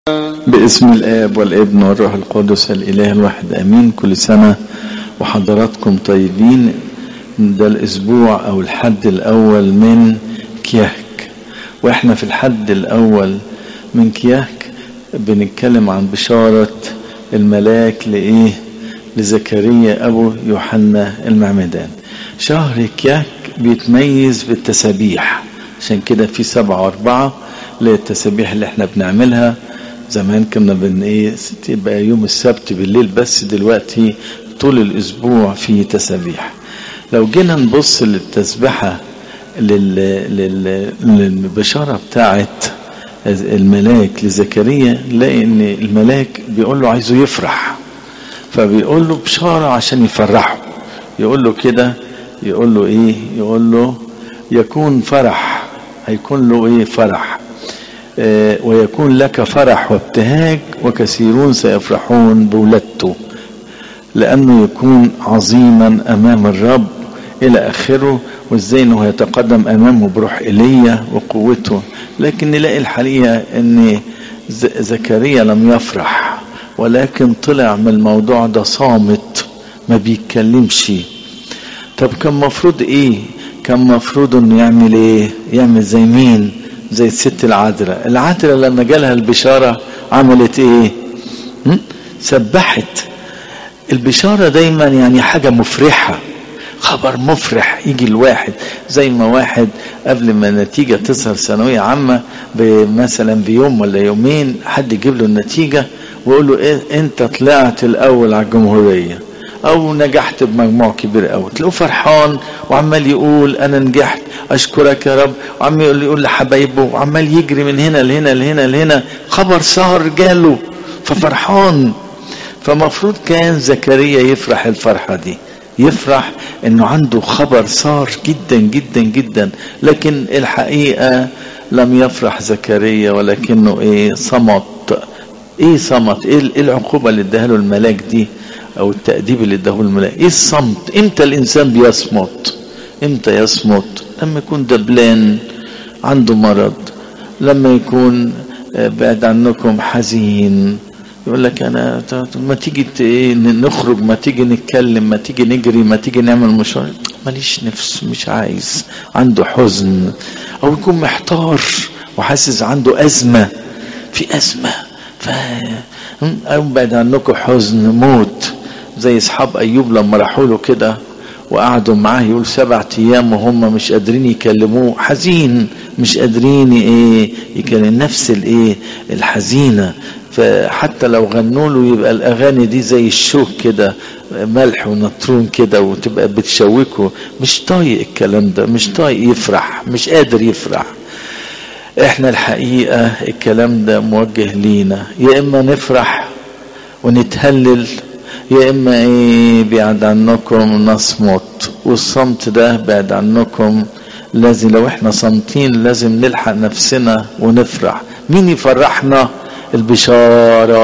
باسم الآب والابن والروح القدس الإله الواحد أمين كل سنة وحضراتكم طيبين ده الأسبوع أو الحد الأول من كيهك وإحنا في الحد الأول من كيهك بنتكلم عن بشارة الملاك لإيه لزكريا أبو يوحنا المعمدان شهر كيهك بيتميز بالتسابيح عشان كده في سبعة وأربعة للتسابيح اللي احنا بنعملها زمان كنا بن ايه تبقى يوم السبت بالليل بس دلوقتي طول الاسبوع في تسابيح لو جينا نبص للتسبحة لل... لل... للبشارة بتاعت الملاك لزكريا نلاقي ان الملاك بيقول له عايزه يفرح فبيقول له بشارة عشان يفرحه يقول له كده يقول له ايه يقول له يكون فرح هيكون له ايه فرح آه ويكون لك فرح وابتهاج وكثيرون سيفرحون بولادته لانه يكون عظيما امام الرب الى اخره وازاي انه يتقدم امامه بروح ايليا وقوته لكن نلاقي الحقيقه ان زكريا لم يفرح ولكن طلع من الموضوع ده صامت ما بيتكلمش طب كان مفروض ايه كان مفروض انه يعمل ايه يعمل زي مين زي الست العذراء العذراء لما جالها البشارة عملت ايه م? سبحت البشارة دايما يعني حاجة مفرحة خبر مفرح يجي الواحد زي ما واحد قبل ما النتيجة تظهر ثانوية عامة مثلا بيوم ولا يومين حد يجيب له النتيجة ويقول له إيه انت طلعت الاول على الجمهورية او نجحت بمجموع كبير قوي تلاقوه فرحان وعمال يقول انا نجحت اشكرك يا رب وعمال يقول, يقول لحبايبه وعمال يجري من هنا لهنا لهنا لهنا خبر سهر جاله ففرحان فمفروض كان زكريا يفرح الفرحة دي يفرح انه عنده خبر صار جدا جدا جدا لكن الحقيقة لم يفرح زكريا ولكنه ايه صمت ايه صمت ايه العقوبة اللي اداها له الملاك دي او التأديب اللي اداه الملاك ايه الصمت امتى الانسان بيصمت امتى يصمت لما يكون دبلان عنده مرض لما يكون بعد عنكم حزين يقول لك انا ما تيجي نخرج ما تيجي نتكلم ما تيجي نجري ما تيجي نعمل مشروع ماليش نفس مش عايز عنده حزن او يكون محتار وحاسس عنده ازمه في ازمه ف او بعد عنكم حزن موت زي اصحاب ايوب لما راحوا له كده وقعدوا معاه يقول سبعة ايام وهم مش قادرين يكلموه حزين مش قادرين ايه يكلم نفس الايه الحزينه فحتى لو غنوا له يبقى الاغاني دي زي الشوك كده ملح ونطرون كده وتبقى بتشوكه مش طايق الكلام ده مش طايق يفرح مش قادر يفرح احنا الحقيقه الكلام ده موجه لينا يا اما نفرح ونتهلل يا اما ايه بعد عنكم نصمت والصمت ده بعد عنكم لازم لو احنا صامتين لازم نلحق نفسنا ونفرح مين يفرحنا البشارة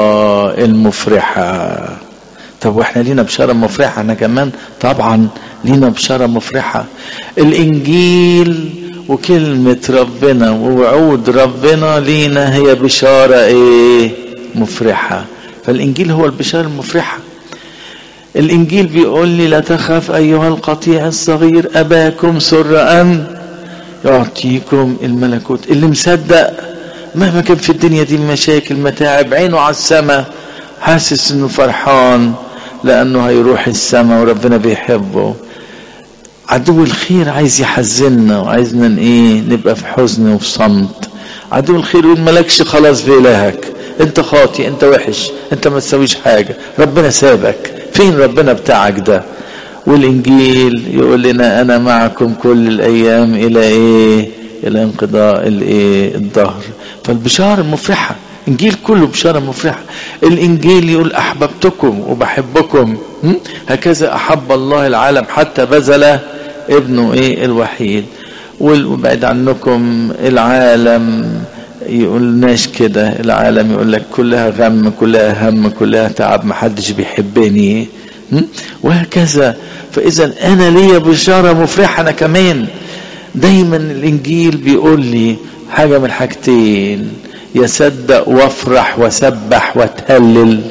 المفرحة طب واحنا لينا بشارة مفرحة انا كمان طبعا لينا بشارة مفرحة الانجيل وكلمة ربنا ووعود ربنا لينا هي بشارة ايه مفرحة فالإنجيل هو البشارة المفرحة الإنجيل بيقول لي لا تخاف أيها القطيع الصغير أباكم سر أن يعطيكم الملكوت اللي مصدق مهما كان في الدنيا دي مشاكل متاعب عينه على السماء حاسس انه فرحان لانه هيروح السماء وربنا بيحبه عدو الخير عايز يحزننا وعايزنا ايه نبقى في حزن وفي صمت عدو الخير يقول مالكش خلاص في الهك انت خاطي انت وحش انت ما تسويش حاجة ربنا سابك فين ربنا بتاعك ده والانجيل يقول لنا انا معكم كل الايام الى ايه الى انقضاء الايه الظهر فالبشارة مفرحة انجيل كله بشارة مفرحة الانجيل يقول احببتكم وبحبكم هكذا احب الله العالم حتى بذل ابنه ايه الوحيد وبعد عنكم العالم يقولناش كده العالم يقول لك كلها غم كلها هم كلها تعب محدش بيحبني وهكذا فاذا انا ليا بشاره مفرحه انا كمان دايما الانجيل بيقول لي حاجه من حاجتين يصدق وافرح وسبح وتهلل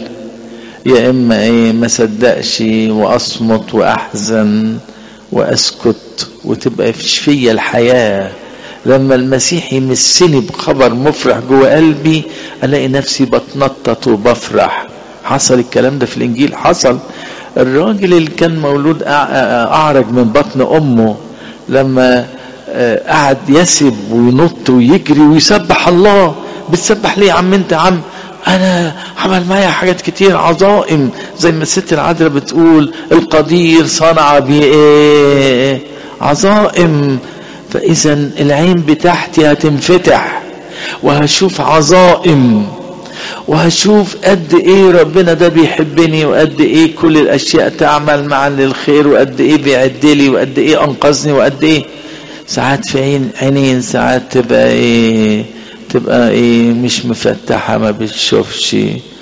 يا اما ايه ما صدقش واصمت واحزن واسكت وتبقى فيش فيا الحياه لما المسيح يمسني بخبر مفرح جوه قلبي الاقي نفسي بتنطط وبفرح حصل الكلام ده في الانجيل حصل الراجل اللي كان مولود اعرج من بطن امه لما قعد يسب وينط ويجري ويسبح الله بتسبح ليه يا عم انت يا عم انا عمل معايا حاجات كتير عظائم زي ما الست العذراء بتقول القدير صنع بي ايه عظائم فاذا العين بتاعتي هتنفتح وهشوف عظائم وهشوف قد ايه ربنا ده بيحبني وقد ايه كل الاشياء تعمل معا للخير وقد ايه بيعد لي وقد ايه انقذني وقد ايه ساعات في عين عينين ساعات تبقى ايه تبقى ايه مش مفتحة ما بتشوفش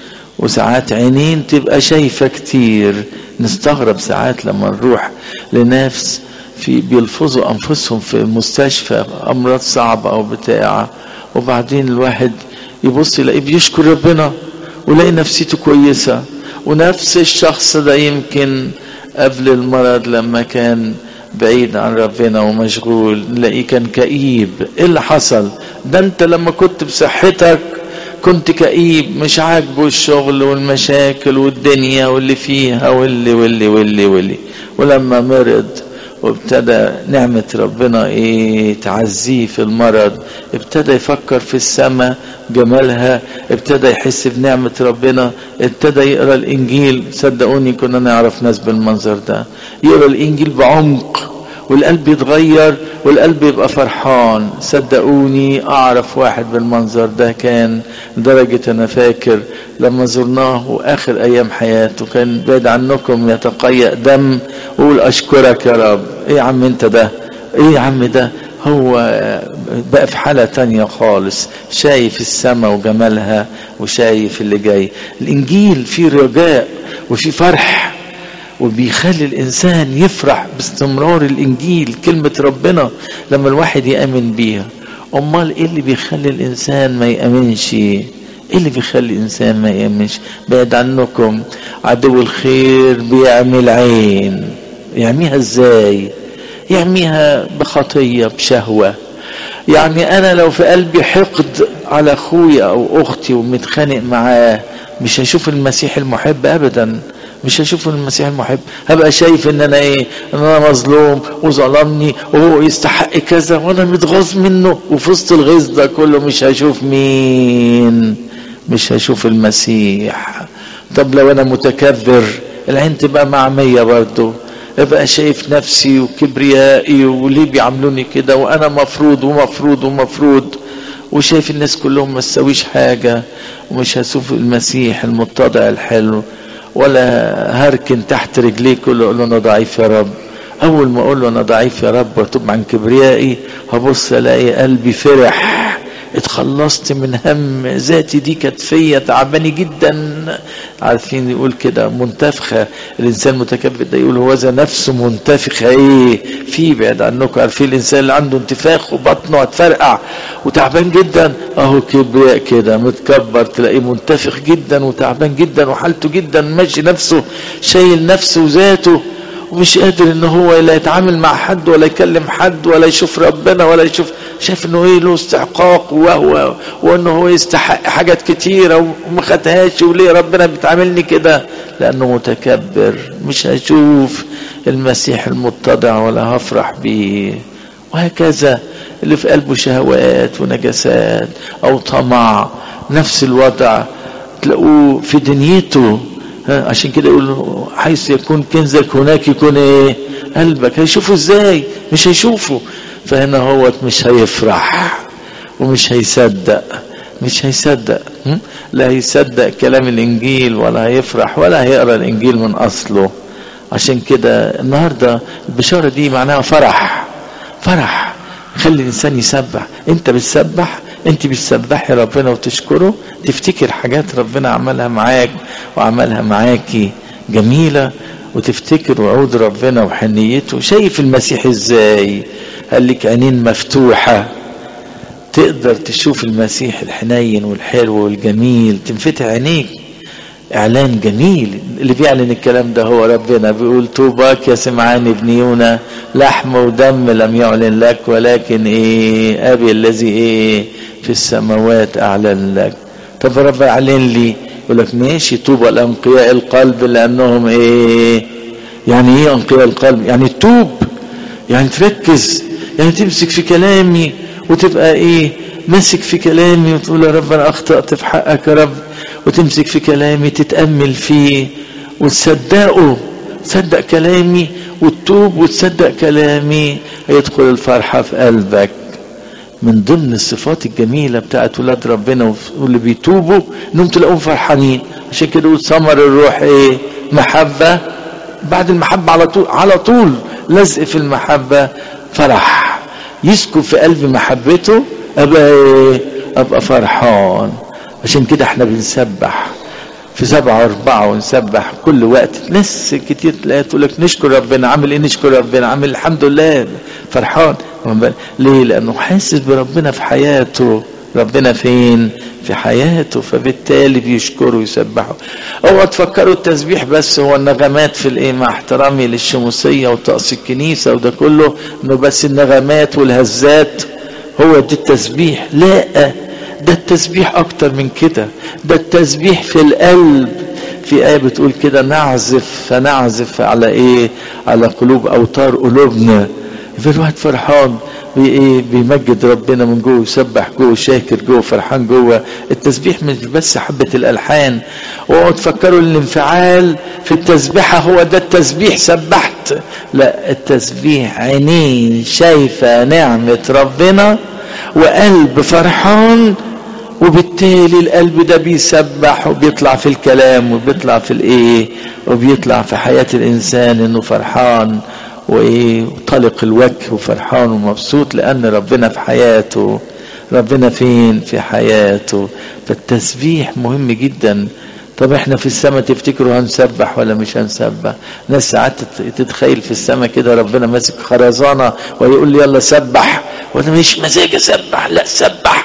وساعات عينين تبقى شايفة كتير نستغرب ساعات لما نروح لناس في بيلفظوا انفسهم في مستشفى امراض صعبة او بتاع وبعدين الواحد يبص يلاقيه بيشكر ربنا ويلاقي نفسيته كويسة ونفس الشخص ده يمكن قبل المرض لما كان بعيد عن ربنا ومشغول نلاقيه كان كئيب ايه اللي حصل ده انت لما كنت بصحتك كنت كئيب مش عاجبه الشغل والمشاكل والدنيا واللي فيها واللي واللي واللي واللي ولما مرض وابتدى نعمة ربنا ايه تعزيه في المرض ابتدى يفكر في السماء جمالها ابتدى يحس بنعمة ربنا ابتدى يقرأ الانجيل صدقوني كنا نعرف ناس بالمنظر ده يقرأ الانجيل بعمق والقلب يتغير والقلب يبقى فرحان صدقوني اعرف واحد بالمنظر ده كان لدرجة انا فاكر لما زرناه اخر ايام حياته كان بعيد عنكم يتقيأ دم وقول اشكرك يا رب ايه يا عم انت ده ايه يا عم ده هو بقى في حالة تانية خالص شايف السماء وجمالها وشايف اللي جاي الانجيل فيه رجاء وفيه فرح وبيخلي الإنسان يفرح باستمرار الإنجيل كلمة ربنا لما الواحد يأمن بيها أمال إيه اللي بيخلي الإنسان ما يأمنش إيه اللي بيخلي الإنسان ما يأمنش بعد عنكم عدو الخير بيعمل عين يعميها إزاي يعميها بخطية بشهوة يعني أنا لو في قلبي حقد على أخويا أو أختي ومتخانق معاه مش هشوف المسيح المحب أبداً مش هشوف المسيح المحب هبقى شايف ان انا ايه ان انا مظلوم وظلمني وهو يستحق كذا وانا متغاظ منه وفي وسط الغيظ ده كله مش هشوف مين مش هشوف المسيح طب لو انا متكبر العين تبقى معمية برضه ابقى شايف نفسي وكبريائي وليه بيعاملوني كده وانا مفروض ومفروض ومفروض وشايف الناس كلهم ما تسويش حاجة ومش هشوف المسيح المتضع الحلو ولا هركن تحت رجليه كله اقول له انا ضعيف يا رب اول ما اقول له انا ضعيف يا رب واتوب عن كبريائي هبص الاقي قلبي فرح اتخلصت من هم ذاتي دي كانت فيا تعباني جدا عارفين يقول كده منتفخه الانسان المتكبر ده يقول هو ذا نفسه منتفخه ايه في بعد عنكم عارفين الانسان اللي عنده انتفاخ وبطنه هتفرقع وتعبان جدا اهو كبرياء كده متكبر تلاقيه منتفخ جدا وتعبان جدا وحالته جدا ماشي نفسه شايل نفسه وذاته ومش قادر ان هو لا يتعامل مع حد ولا يكلم حد ولا يشوف ربنا ولا يشوف شايف انه ايه له استحقاق وهو وانه هو يستحق حاجات كتيره وما خدهاش وليه ربنا بيتعاملني كده لانه متكبر مش هشوف المسيح المتضع ولا هفرح بيه وهكذا اللي في قلبه شهوات ونجاسات او طمع نفس الوضع تلاقوه في دنيته عشان كده يقول حيث يكون كنزك هناك يكون ايه قلبك هيشوفه ازاي مش هيشوفه فهنا هو مش هيفرح ومش هيصدق مش هيصدق لا هيصدق كلام الانجيل ولا هيفرح ولا هيقرا الانجيل من اصله عشان كده النهارده البشاره دي معناها فرح فرح خلي الانسان يسبح انت بتسبح انت بتسبحي ربنا وتشكره تفتكر حاجات ربنا عملها معاك وعملها معاكي جميلة وتفتكر وعود ربنا وحنيته شايف المسيح ازاي قال لك عينين مفتوحة تقدر تشوف المسيح الحنين والحلو والجميل تنفتح عينيك اعلان جميل اللي بيعلن الكلام ده هو ربنا بيقول طوباك يا سمعان ابن يونا لحم ودم لم يعلن لك ولكن ايه ابي الذي ايه في السماوات اعلن لك طب رب اعلن لي يقول لك ماشي طوبى لانقياء القلب لانهم ايه يعني ايه انقياء القلب يعني توب يعني تركز يعني تمسك في كلامي وتبقى ايه ماسك في كلامي وتقول يا رب انا اخطأت في حقك يا رب وتمسك في كلامي تتأمل فيه وتصدقه تصدق كلامي وتتوب وتصدق كلامي هيدخل الفرحة في قلبك من ضمن الصفات الجميلة بتاعت ولاد ربنا واللي بيتوبوا انهم تلاقوهم فرحانين عشان كده يقول ثمر الروح ايه محبة بعد المحبة على طول على طول لزق في المحبة فرح يسكن في قلب محبته ابقى ايه ابقى فرحان عشان كده احنا بنسبح في سبعة واربعة ونسبح كل وقت ناس كتير تلاقيها تقول لك نشكر ربنا عامل ايه نشكر ربنا عامل الحمد لله فرحان ليه لانه حاسس بربنا في حياته ربنا فين في حياته فبالتالي بيشكروا ويسبحوا اوعوا تفكروا التسبيح بس هو النغمات في الايه مع احترامي للشموسيه وطقس الكنيسه وده كله انه بس النغمات والهزات هو ده التسبيح لا ده التسبيح اكتر من كده ده التسبيح في القلب في آية بتقول كده نعزف فنعزف على ايه على قلوب اوتار قلوبنا في الواحد فرحان بايه بيمجد ربنا من جوه يسبح جوه شاكر جوه فرحان جوه التسبيح مش بس حبة الالحان اوعوا تفكروا الانفعال في التسبيحة هو ده التسبيح سبحت لا التسبيح عينين شايفة نعمة ربنا وقلب فرحان وبالتالي القلب ده بيسبح وبيطلع في الكلام وبيطلع في الايه وبيطلع في حياة الانسان انه فرحان وايه طلق الوجه وفرحان ومبسوط لان ربنا في حياته ربنا فين في حياته فالتسبيح مهم جدا طب احنا في السماء تفتكروا هنسبح ولا مش هنسبح ناس ساعات تتخيل في السماء كده ربنا ماسك خرزانه ويقول لي يلا سبح وانا مش مزاج اسبح لا سبح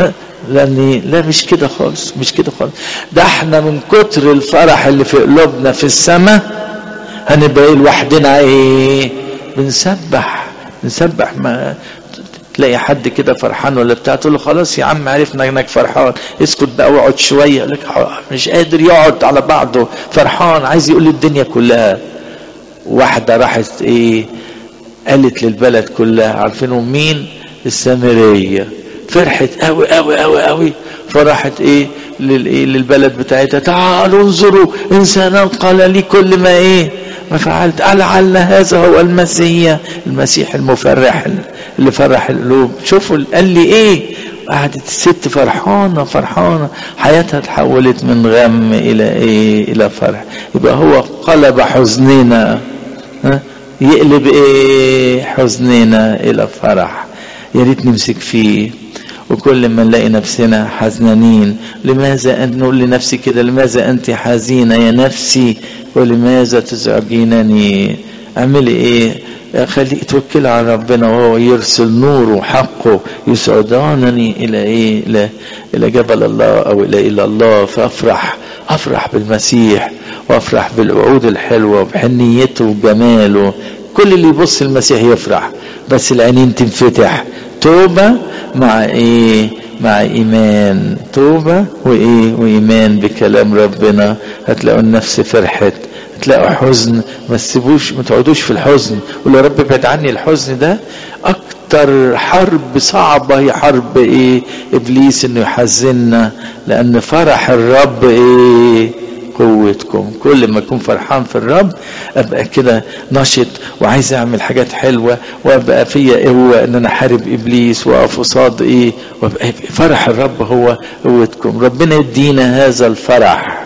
لاني لا مش كده خالص مش كده خالص ده احنا من كتر الفرح اللي في قلوبنا في السماء هنبقى ايه لوحدنا ايه بنسبح بنسبح ما تلاقي حد كده فرحان ولا بتاع تقول له خلاص يا عم عرفنا انك فرحان اسكت بقى واقعد شويه لك مش قادر يقعد على بعضه فرحان عايز يقول الدنيا كلها واحده راحت ايه قالت للبلد كلها عارفينهم مين السامريه فرحت قوي قوي قوي قوي فراحت ايه للايه للبلد بتاعتها تعالوا انظروا انسانا قال لي كل ما ايه ما فعلت لعل هذا هو المسيح المسيح المفرح اللي فرح القلوب شوفوا قال لي ايه قعدت الست فرحانة فرحانة حياتها تحولت من غم إلى إيه إلى فرح يبقى هو قلب حزننا ها يقلب إيه حزننا إلى فرح يا ريت نمسك فيه وكل ما نلاقي نفسنا حزنانين لماذا أن نقول لنفسي كده لماذا أنت حزينة يا نفسي ولماذا تزعجينني اعملي ايه خليك توكل على ربنا وهو يرسل نوره وحقه يسعدانني الى ايه الى الى جبل الله او الى الى الله فافرح افرح بالمسيح وافرح بالوعود الحلوه وبحنيته وجماله كل اللي يبص المسيح يفرح بس العينين تنفتح توبه مع ايه مع ايمان توبه وايه وايمان بكلام ربنا هتلاقوا النفس فرحت تلاقوا حزن ما تسيبوش ما تقعدوش في الحزن قول يا رب ابعد عني الحزن ده اكتر حرب صعبه هي حرب ايه ابليس انه يحزننا لان فرح الرب ايه قوتكم كل ما اكون فرحان في الرب ابقى كده نشط وعايز اعمل حاجات حلوه وابقى فيا قوه ان انا احارب ابليس واقف قصاد ايه وابقى فرح الرب هو قوتكم ربنا يدينا هذا الفرح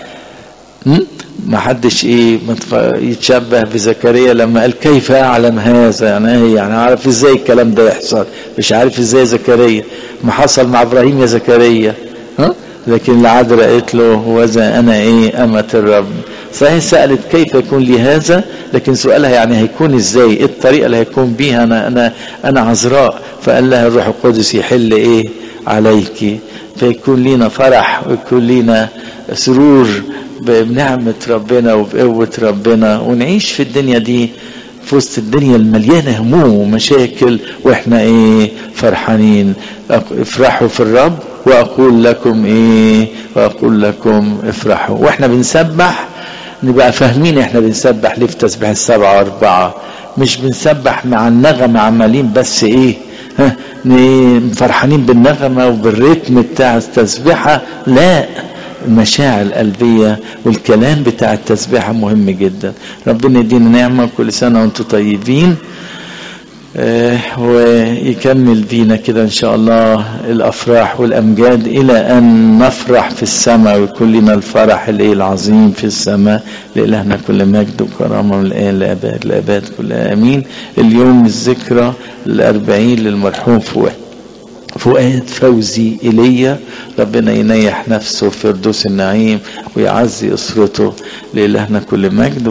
ما حدش ايه يتشبه بزكريا لما قال كيف اعلم هذا يعني ايه يعني عارف ازاي الكلام ده يحصل مش عارف ازاي زكريا ما حصل مع ابراهيم يا زكريا ها لكن العذراء قالت له وذا انا ايه امة الرب صحيح سألت كيف يكون لي هذا لكن سؤالها يعني هيكون ازاي ايه الطريقة اللي هيكون بيها انا انا انا عذراء فقال لها الروح القدس يحل ايه عليك فيكون لينا فرح ويكون لينا سرور بنعمة ربنا وبقوة ربنا ونعيش في الدنيا دي في وسط الدنيا المليانة هموم ومشاكل واحنا ايه فرحانين افرحوا في الرب واقول لكم ايه واقول لكم افرحوا واحنا بنسبح نبقى فاهمين احنا بنسبح ليه في تسبيح السبعة واربعة مش بنسبح مع النغمة عمالين بس ايه ها فرحانين بالنغمة وبالريتم بتاع التسبيحة لا المشاعر القلبية والكلام بتاع التسبيحة مهم جدا ربنا يدينا نعمة كل سنة وانتم طيبين آه ويكمل بينا كده ان شاء الله الافراح والامجاد الى ان نفرح في السماء ويكون لنا الفرح الايه العظيم في السماء لالهنا كل مجد وكرامه من الان لاباد لاباد كلها امين اليوم الذكرى الاربعين للمرحوم فؤاد فؤاد فوزي ايليا ربنا ينيح نفسه في فردوس النعيم ويعزي اسرته لالهنا كل مجد